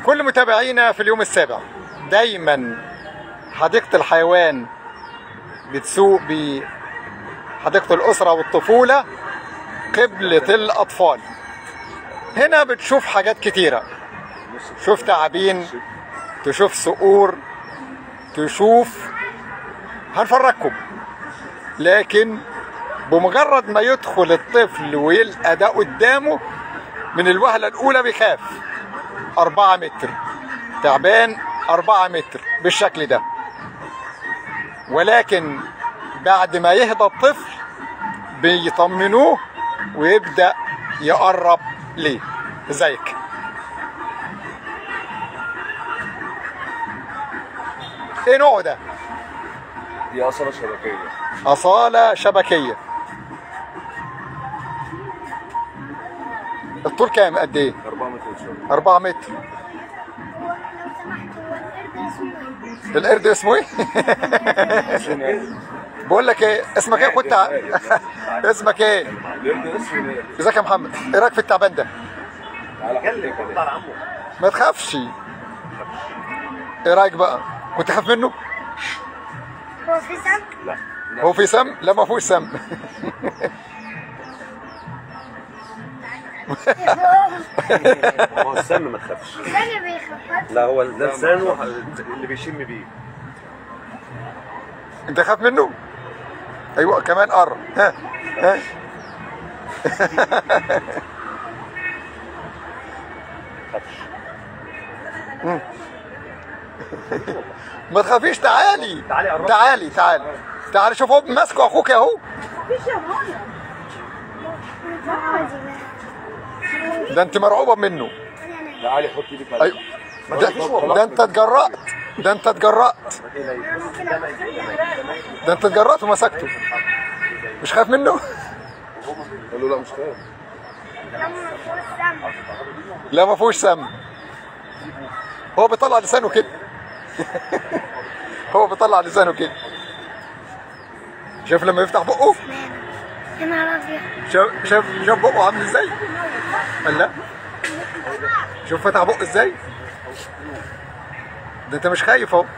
كل متابعينا في اليوم السابع دايما حديقة الحيوان بتسوق بحديقة الأسرة والطفولة قبلة الأطفال هنا بتشوف حاجات كتيرة تشوف تعابين تشوف صقور تشوف هنفرجكم لكن بمجرد ما يدخل الطفل ويلقى ده قدامه من الوهلة الأولى بيخاف أربعة متر تعبان أربعة متر بالشكل ده ولكن بعد ما يهدى الطفل بيطمنوه ويبدأ يقرب ليه ازيك ايه نوعه ده دي أصلة شبكية أصالة شبكية الطول كام قد ايه 4 متر وشوية 4 متر القرد اسمه ايه بقول لك ايه اسمك ايه كنت ع- اسمك ايه القرد اسمه ايه؟ ازيك يا محمد ايه رايك في التعبان ده على حد كده ما تخافش ايه رايك بقى كنت خايف منه هو في سمك؟ لا هو في سم لا ما فيهوش سم هو السم ما تخافش ثاني بيخفف لا هو ده لسانه اللي بيشم بيه انت خايف منه ايوه كمان قرب ها ها تخافش ما تخافيش تعالي تعالي قرب. تعالي تعالي تعالي شوف هو ماسكه اخوك اهو ده انت مرعوبه منه تعالي حط ايدك على ايوه ده, ده انت اتجرأت ده انت اتجرأت ده انت اتجرأت ومسكته مش خايف منه قال له لا مش خايف لا ما فيهوش سم هو بيطلع لسانه كده هو بيطلع لسانه كده شايف لما يفتح بقه يا نهار ابيض شاف شاف شاف بقه عامل ازاي قال لا شوف فتح بقه ازاي ده انت مش خايف اهو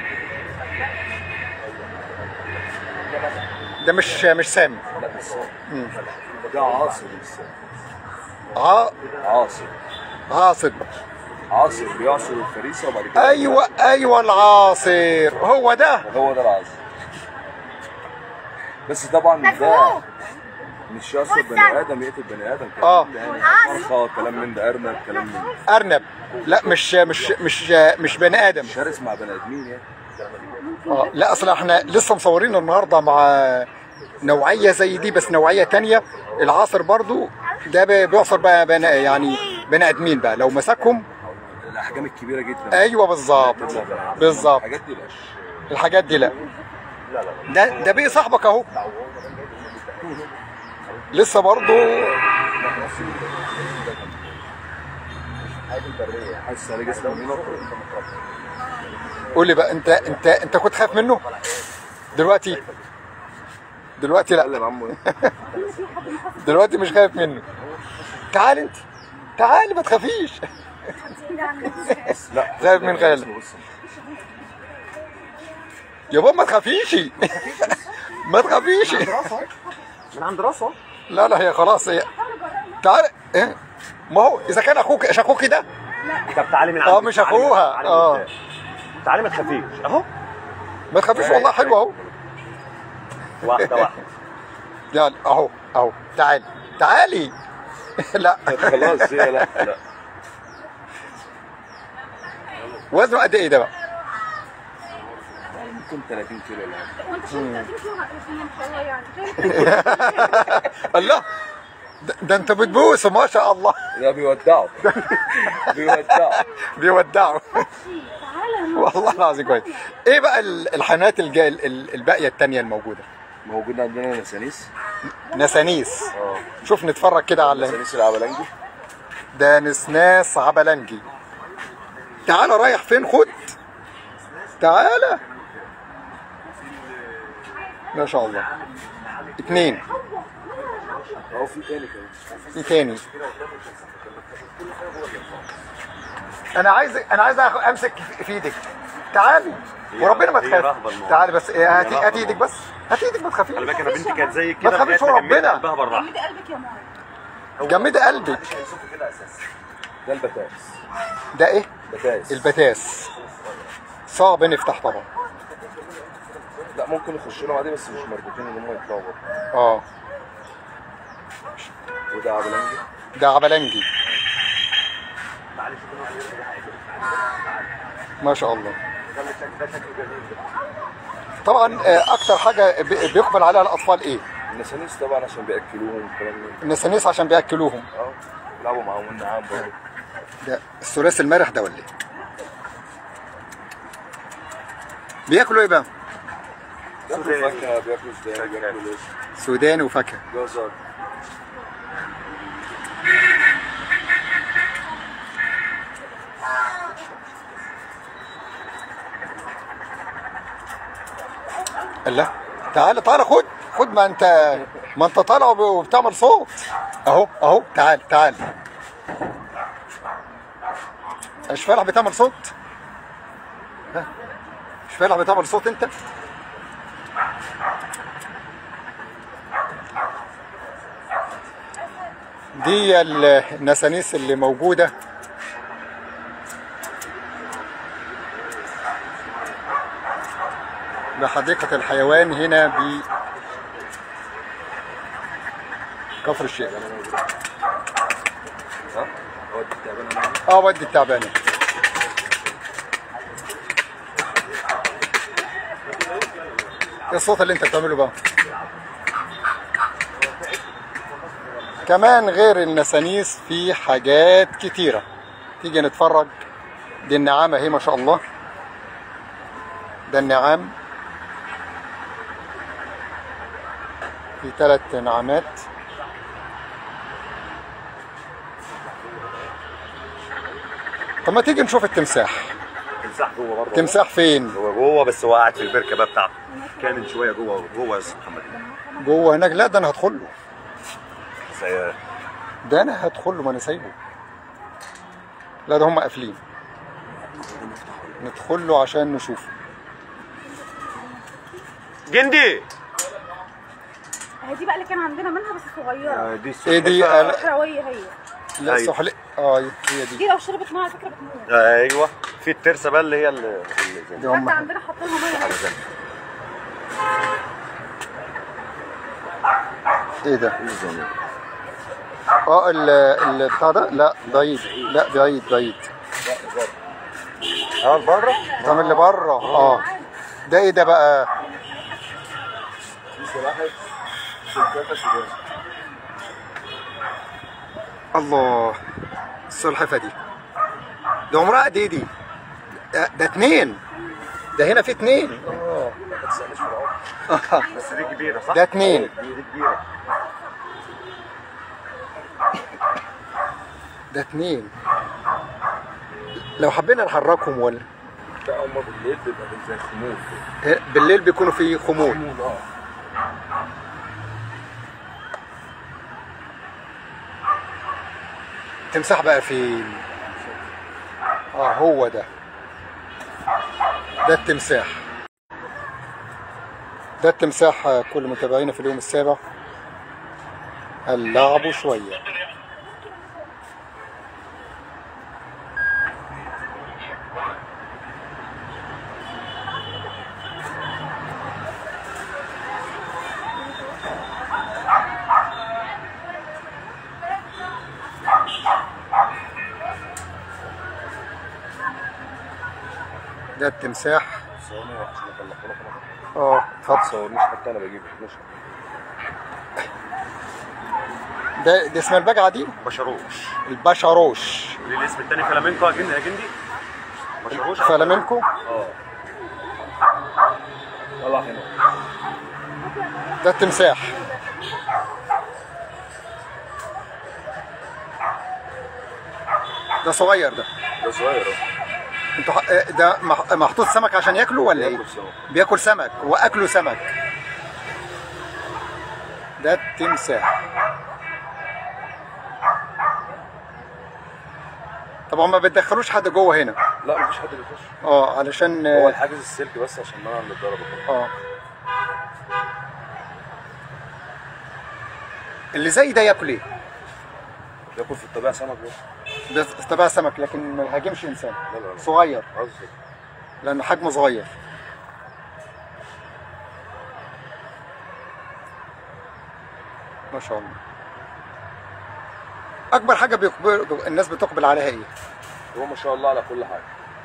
ده مش مش سام لا بس ده عاصر لسه ع... عاصر عاصر عاصر بيعصر الفريسة وبعد كده ايوه ايوه العاصر هو ده هو ده العاصر بس طبعا ده مفهوم مش يعصر بني ادم يقتل بني ادم كلام آه. من ده يعني فرخة كلام من ده ارنب كلام من ده ارنب لا مش مش مش مش بني ادم شرس مع بني ادمين يعني اه لا اصل احنا لسه مصورين النهارده مع نوعيه زي دي بس نوعيه تانية العاصر برضو ده بي- بيعصر بقى بني يعني بني ادمين بقى لو مسكهم الاحجام الكبيره جدا ايوه بالظبط بالظبط الحاجات دي لا الحاجات دي لا ده ده بيه صاحبك اهو لسه برضو حاسس عليه جسمه منه قول لي بقى انت انت انت كنت خايف منه دلوقتي دلوقتي لا اتكلم عمو ايه دلوقتي مش خايف منه تعال انت تعال ما تخافيش لا خايف من خيالك. بص، بص. يا بابا ما تخافيش ما تخافيش من عند راسه لا لا هي خلاص هي تعال ايه ما هو اذا كان اخوك مش اخوك ده طب تعالي من عند اه مش اخوها اه تعالي ما تخافيش اهو ما تخافيش والله حلو اهو واحده واحده يلا اهو اهو تعالي تعالي لا خلاص هي لا لا وزنه قد ايه ده بقى ممكن 30 كيلو ولا حاجه وانت شايف 30 كيلو هتقفل ان شاء الله يعني الله ده, ده انت بتبوس ما شاء الله لا بيودعوا بيودعوا بيودعوا تعالى والله العظيم كويس ايه بقى ال- الحيوانات الجا- ال- ال- الباقيه التانية الموجوده موجود عندنا نسانيس نسانيس اه شوف نتفرج كده على نسانيس العبلنجي ده نسناس عبلنجي تعالى رايح فين خد تعالى ما شاء الله اتنين اه في تاني كمان في تاني انا عايز انا عايز آخ- امسك في في ايدك تعالي هي- وربنا ما هي تخافي رهبة الموضوع. تعالي بس إيه، هاتي رهبة هاتي ايدك بس هاتي ايدك ما تخافيش خلي بالك انا بنتي كانت زي ما كده تخافيش لغاية ما جمدت وربنا. قلبها بالراحه جمدي قلبك يا ماما جمدي قلبك ده البتاس ده ايه بتاس البتاس صعب نفتح طبعا لا ممكن يخشوا لهم عادي بس مش مربوطين ان هم يطلعوا بره اه وده عبلنجي ده عبلنجي ما شاء الله طبعا آه، اكتر حاجه بي- بيقبل عليها الاطفال ايه النسانيس طبعا عشان بياكلوهم والكلام ده النسانيس عشان بياكلوهم اه يلعبوا معاهم النعام برضه ده الثلاثي المرح ده ولا ايه بياكلوا ايه بقى بياكلوا فاكهه بياكلوا سوداني بياكلوا لوز سوداني وفاكهه جزر الله تعال تعال خد خد ما انت ما انت طالع وب- وبتعمل صوت اهو اهو تعال تعال مش فالح بتعمل صوت ها؟ مش فالح بتعمل صوت انت دي ال- النسانيس اللي موجوده بحديقة الحيوان هنا ب كفر الشيخ ها هو دي التعبانه معانا اه ودي التعبانة ايه الصوت اللي انت بتعمله بقى كمان غير النسانيس في حاجات كتيرة تيجي نتفرج دي النعامة اهي ما شاء الله ده النعام في ثلاث نعامات طب ما تيجي نشوف التمساح تمساح جوه برضه تمساح فين هو جوه بس هو قاعد في البركه بقى بتاعته كامل شويه جوه جوه يا استاذ محمد جوه هناك لا ده انا هدخل له زي ده انا هدخل له ما انا سايبه لا ده هم قافلين ندخل له عشان نشوفه جندي هي دي بقى اللي كان عندنا منها بس صغيره دي ايه دي السلحفاة. آه، حرويه هي لا أيوة. سحلي اه هي دي دي لو شربت ميه على فكره بتموت ايوه في الترسه بقى اللي هي اللي اللي زي دي دي. هم حتى عندنا حاطين لها ميه على هنا. جنب. ايه ده اه ال ال بتاع ده لا بعيد لا بعيد بعيد اه بره ده اللي بره اه ده ايه ده بقى دي سلاحف سلحفاه سوداني الله السلحفه دي ده عمرها قد ايه دي ده, ده اتنين ده هنا في اتنين اه ما تسالنيش في العمر بس دي كبيره صح؟ ده اتنين دي دي كبيره ده اتنين لو حبينا نحركهم ولا لا هم بالليل بيبقى زي خمول بالليل بيكونوا في خمول خمول اه تمساح بقى فين اه هو ده ده التمساح ده التمساح آه، كل متابعينا في اليوم السابع اللعبوا شويه ده التمساح ثواني عشان اطلعه لك انا اه ما اتفضل تصورنيش حتى انا بجيب مش ده دي اسمها البجعه دي بشروش البشروش دي الاسم التاني فلامينكو يا جندي يا جندي بشروش فلامينكو اه طلع هنا ده التمساح ده صغير ده ده صغير اهو انتوا ح- آه، ده مح- محطوط سمك عشان ياكلوا ولا ايه؟ بياكل سوا بياكل سمك واكله سمك ده التمساح طب طبعا ما بتدخلوش حد جوه هنا لا مفيش حد بيخش اه علشان هو اه الحاجز السلك بس عشان منع من الضرب وكده. آه. اللي زي ده ياكل ايه؟ بياكل في الطبيعه سمك بس بس تبع سمك لكن ما يهاجمش انسان لا لا لا صغير قصدي لان حجمه صغير ما شاء الله اكبر حاجه بيقبل الناس بتقبل عليها ايه هو ما شاء الله على كل حاجه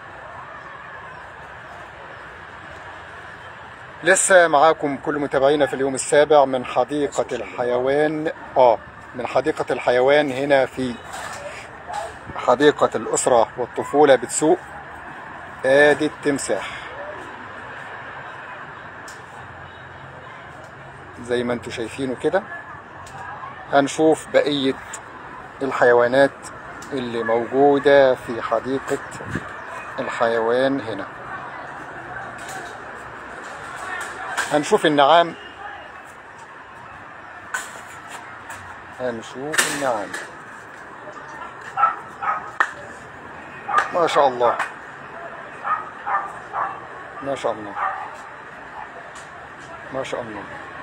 لسه معاكم كل متابعينا في اليوم السابع من حديقة الحيوان اه من حديقة الحيوان هنا في حديقة الأسرة والطفولة بتسوق آدي التمساح زي ما انتم شايفينه كده هنشوف بقية الحيوانات اللي موجودة في حديقة الحيوان هنا هنشوف النعام هنشوف النعام ما شاء الله ما شاء الله ما شاء الله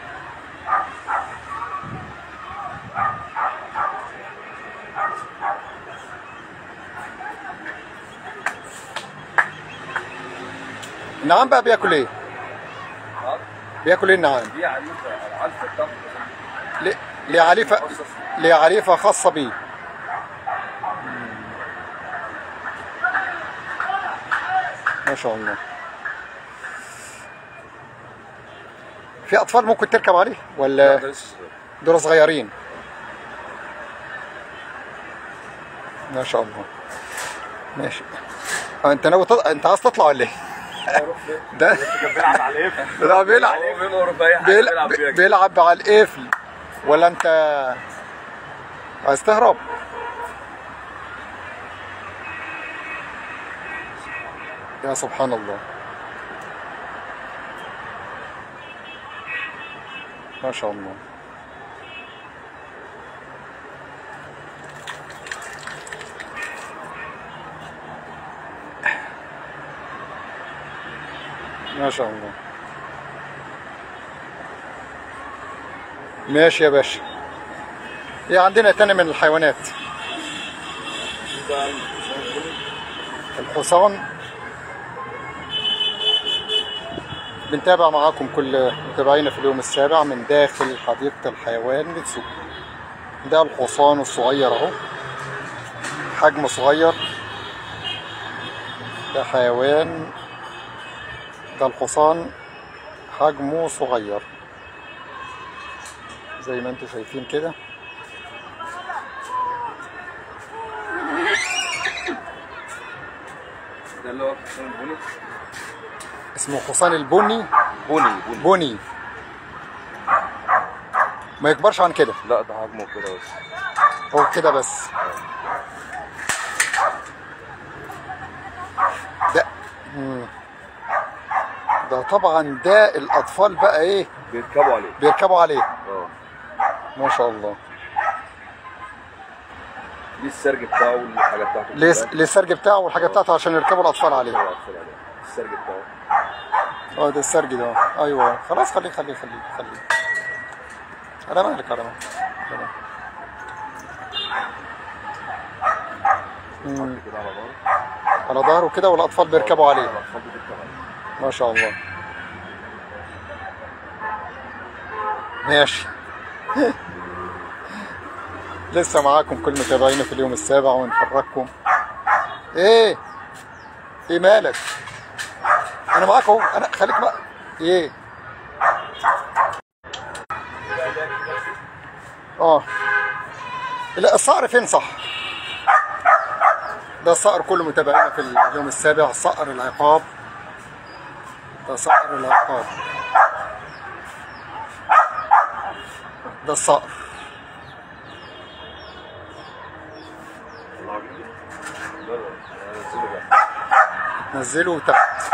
النعام بقى بياكل ايه؟ بياكل ايه النعام؟ دي عليفه علفه الطبخ ليه ليه عليفة ليه عليفة خاصة بيه ما شاء الله في أطفال ممكن تركب عليه لا ولا ده لسه صغير. دول صغيرين ما شاء الله ماشي آه، انت ناوي تط... انت عايز تطلع ولا ايه؟ ده بيلعب على الايه ده بيلعب هو بينور في اي حاجه بيلعب, بيلعب فيها كده. بيلعب على القفل ولا انت عايز تهرب يا سبحان الله ما شاء الله ما شاء الله ماشي يا باشا ايه عندنا تاني من الحيوانات الحصان بنتابع معاكم كل متابعينا في اليوم السابع من داخل حديقة الحيوان بتسوق ده الحصان الصغير اهو حجمه صغير ده حيوان ده الحصان حجمه صغير زي ما انتم شايفين كده ده اللي هو الحصان البني اسمه حصان البني بني بني بني ما يكبرش عن كده لا ده حجمه كده بس هو كده بس ده مم. ده طبعا ده الاطفال بقى ايه بيركبوا عليه بيركبوا عليه اه ما شاء الله دي السرج بتاعه والحاجه بتاعته ليه كلها. ليه السرج بتاعه والحاجه بتاعته عشان يركبوا الاطفال عليه بيركبوا عليه. السرج بتاعه اه ده السرج ده ايوه خلاص خليه خليه خليه خليه على مالك على مالك على مالك. مم. كده على ظهره على ظهره كده والاطفال بيركبوا عليه الاطفال بتركب عليه ما شاء الله ماشي لسه معاكم كل متابعينا في اليوم السابع ونفرجكم ايه ايه مالك انا معاك اهو انا خليك بقى ايه اه لا الصقر فين صح ده الصقر كله متابعينا في اليوم السابع صقر العقاب ده صقر العقاب ده الصقر لا لا انا هنزله بقى نزله تحت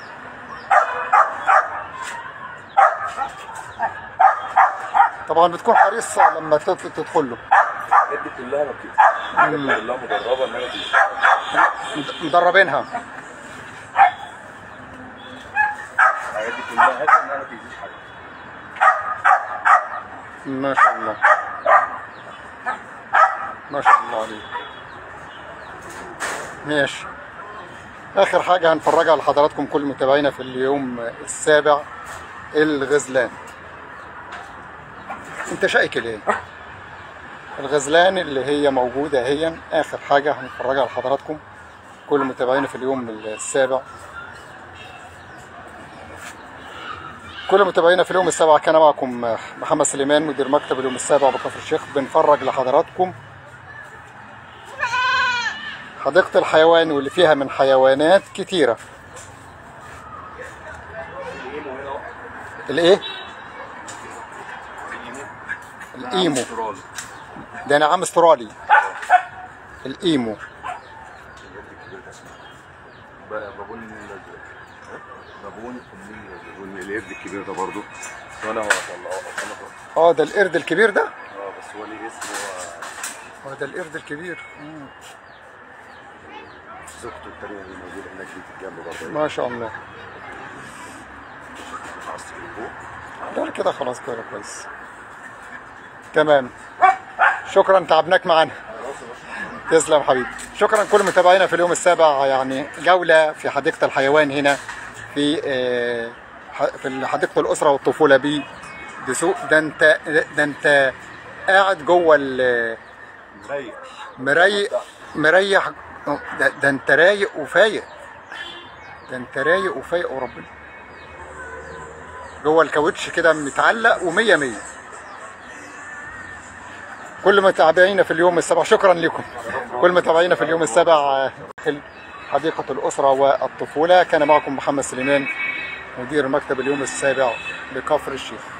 طبعا بتكون حريص لما تت- تدخل له الحاجات دي كلها ما بتبقاش الحاجات دي كلها مدربه انها تمشي مدربينها الحاجات دي كلها هذا ما بيجيش حاجه ما شاء الله ما شاء الله عليك ماشي اخر حاجه هنفرجها لحضراتكم كل متابعينا في اليوم السابع الغزلان انت شايك ليه الغزلان اللي هي موجوده هي اخر حاجه هنفرجها لحضراتكم كل متابعينا في اليوم السابع كل متابعينا في اليوم السابع كان معكم محمد سليمان مدير مكتب اليوم السابع بكفر الشيخ بنفرج لحضراتكم حديقة الحيوان واللي فيها من حيوانات كتيرة الايه؟ الايمو استرالي ده نعام استرالي الايمو بقى بابون الازرق بابون الامنيه بابون القرد الكبير ده برضه وانا هو والله انا هو اه ده القرد الكبير ده اه بس هو ليه اسم هو اه ده القرد الكبير مم. زوجته التانية اللي موجودة هناك دي في الجنب برضه ما شاء الله عصر فوق ده كده خلاص كده كويس تمام شكرا تعبناك معانا تسلم حبيبي شكرا كل متابعينا في اليوم السابع يعني جولة في حديقة الحيوان هنا في آه، ح- في حديقة الأسرة والطفولة ب دسوق ده انت ده انت قاعد جوه ال- مريح مريح مريح ده, ده انت رايق وفايق ده انت رايق وفايق وربنا جوه الكاوتش كده متعلق ومية مية كل متابعينا في اليوم السابع شكرا لكم كل متابعينا في اليوم السابع آه، داخل حديقة الأسرة والطفولة كان معكم محمد سليمان مدير مكتب اليوم السابع بكفر الشيخ